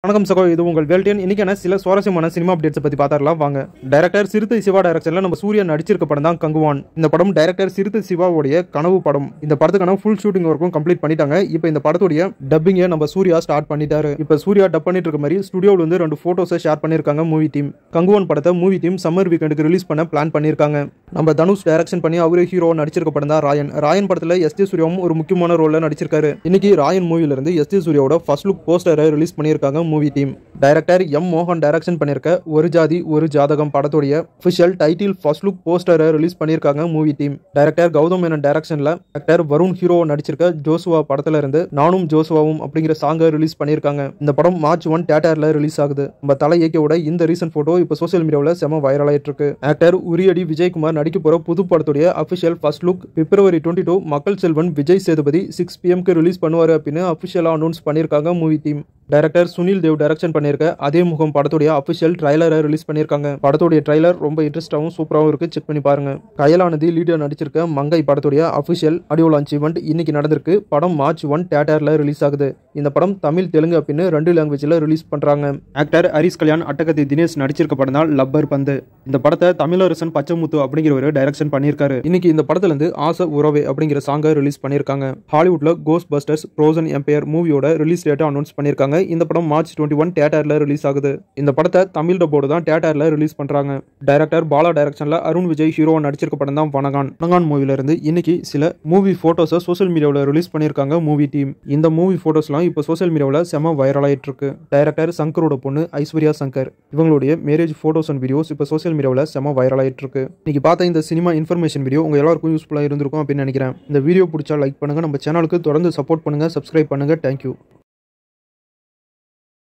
வணக்கம் சகோ இது உங்கள் வேல்டியன் இன்னைக்கான சில சுவாரஸ்யமான சினிமா அப்டேட்ஸ் பத்தி பார்த்தரலாம் வாங்க டைரக்டர் சிறுத்தை சிவா டைரக்ஷன்ல நம்ம சூர்யா நடிச்சிருக்க படம் தான் கங்குவான் இந்த படம் டைரக்டர் சிறுத்தை சிவாவுடைய கனவு படம் இந்த படத்துக்கான ஃபுல் ஷூட்டிங் ஒர்க்கும் கம்ப்ளீட் பண்ணிட்டாங்க இப்போ இந்த படத்துடைய டப்பிங்கை நம்ம சூர்யா ஸ்டார்ட் பண்ணிட்டாரு இப்போ சூர்யா டப் பண்ணிட்டு இருக்க மாதிரி ஸ்டுடியோவில் வந்து ரெண்டு போட்டோஸை ஷேர் பண்ணியிருக்காங்க மூவி டீம் கங்குவான் படத்தை மூவி டீம் சம்மர் வீக்கெண்டுக்கு ரிலீஸ் பண்ண பிளான் பண்ணியிருக்காங்க நம்ம தனுஷ் டைரக்ஷன் பண்ணி அவரே ஹீரோ நடிச்சிருக்க படம் தான் ராயன் ராயன் படத்தில் எஸ் ஜே சூர்யாவும் ஒரு முக்கியமான ரோலில் நடிச்சிருக்காரு இன்னைக்கு ராயன் மூவில இருந்து எஸ் ஜே சூர்யாவோட ஃபர்ஸ்ட் லுக் போஸ்டரை ரிலீஸ் பண்ணியிருக்காங்க மூவி டீம் டைரக்டர் எம் மோகன் டைரக்ஷன் பண்ணியிருக்க ஒரு ஜாதி ஒரு ஜாதகம் படத்துடைய official டைட்டில் ஃபர்ஸ்ட் லுக் போஸ்டரை ரிலீஸ் பண்ணியிருக்காங்க movie team director Gautham Menon டைரக்ஷன்ல டைரக்டர் வருண் ஹீரோ நடிச்சிருக்க ஜோசுவா படத்துல இருந்து நானும் ஜோசுவாவும் அப்படிங்கிற சாங்கை ரிலீஸ் பண்ணியிருக்காங்க இந்த படம் மார்ச் ஒன் தேட்டர்ல ரிலீஸ் ஆகுது நம்ம தலை இயக்கியோட இந்த ரீசன்ட் போட்டோ இப்போ சோசியல் மீடியாவில் செம வைரல் ஆயிட்டு இருக்கு ஆக்டர் உரியடி விஜயகுமார் நடிக்க போற புது படத்துடைய official first look February twenty two Makkal Selvan Vijay Sethupathi six பிஎம்க்கு ரிலீஸ் பண்ணுவாரு அப்படின்னு அபிஷியலாக அனௌன்ஸ் பண்ணியிருக்காங்க movie team director Sunil Dev direction பண்ணியிருக்க அதே முகம் படத்துடைய அபிஷியல் ட்ரைலரை ரிலீஸ் பண்ணியிருக்காங்க படத்துடைய ட்ரைலர் ரொம்ப இன்ட்ரெஸ்டாகவும் சூப்பராகவும் இருக்கு செக் பண்ணி பாருங்க கயலானதி லீடர் நடிச்சிருக்க மங்கை படத்துடைய அபிஷியல் ஆடியோ லான்ச் ஈவெண்ட் இன்னைக்கு நடந்திருக்கு படம் மார்ச் ஒன் தேட்டர்ல ரிலீஸ் ஆகுது இந்த படம் தமிழ் தெலுங்கு அப்படின்னு ரெண்டு லாங்குவேஜில் ரிலீஸ் பண்றாங்க ஆக்டர் ஹரிஸ் கல்யாண் அட்டகத்தி தினேஷ் நடிச்சிருக்க படம் தான் லப்பர் பந்து இந்த படத்தை தமிழரசன் பச்சைமுத்து அப்படிங்கிறவர் டைரக்ஷன் பண்ணியிருக்காரு இன்னைக்கு இந்த படத்துல இருந்து ஆசை உறவே அப்படிங்கிற சாங்கை ரிலீஸ் பண்ணியிருக்காங்க ஹாலிவுட்ல கோஸ்ட் பஸ்டர்ஸ் ப்ரோசன் எம்பையர் மூவியோட ரிலீஸ் டேட்டை அனௌன்ஸ் பண்ணியிருக்காங்க இந்த படம் மார்ச் டுவெண்ட்டி ஒன் தேட்டர்ல ரிலீஸ் ஆகுது இந்த படத்தை தமிழ் டப்போடு தான் தேட்டர்ல ரிலீஸ் பண்றாங்க டைரக்டர் பாலா டைரக்ஷன்ல அருண் விஜய் ஹீரோ நடிச்சிருக்க படம் தான் வனகான் வனகான் மூவில இருந்து இன்னைக்கு சில மூவி போட்டோஸை சோஷியல் மீடியாவில் ரிலீஸ் பண்ணியிருக்காங்க மூவி டீம் இந்த மூவி போட்டோஸ்லாம் இப்போ சோஷியல் மீடியாவில் செம வைரல் ஆயிட்டு இருக்கு டைரக்டர் சங்கரோட பொண்ணு ஐஸ்வர்யா சங்கர் இவங்களுடைய மேரேஜ் போட்டோஸ் அண்ட் வீடியோஸ் இப்போ சோஷியல் மீடியாவில் செம வைரல் ஆயிட்டு இருக்கு இன்னைக்கு பார்த்த இந்த சினிமா இன்ஃபர்மேஷன் வீடியோ உங்க எல்லாருக்கும் யூஸ்ஃபுல்லாக இருந்திருக்கும் அப்படின்னு நினைக்கிறேன் இந்த வீடியோ பிடிச்சா லைக் பண்ணுங்க நம்ம சேனலுக்கு தொடர்ந்து சப்போர்ட் பண்ணுங்க சப்ஸ்கிரைப் பண்ணுங்க தேங்க்யூ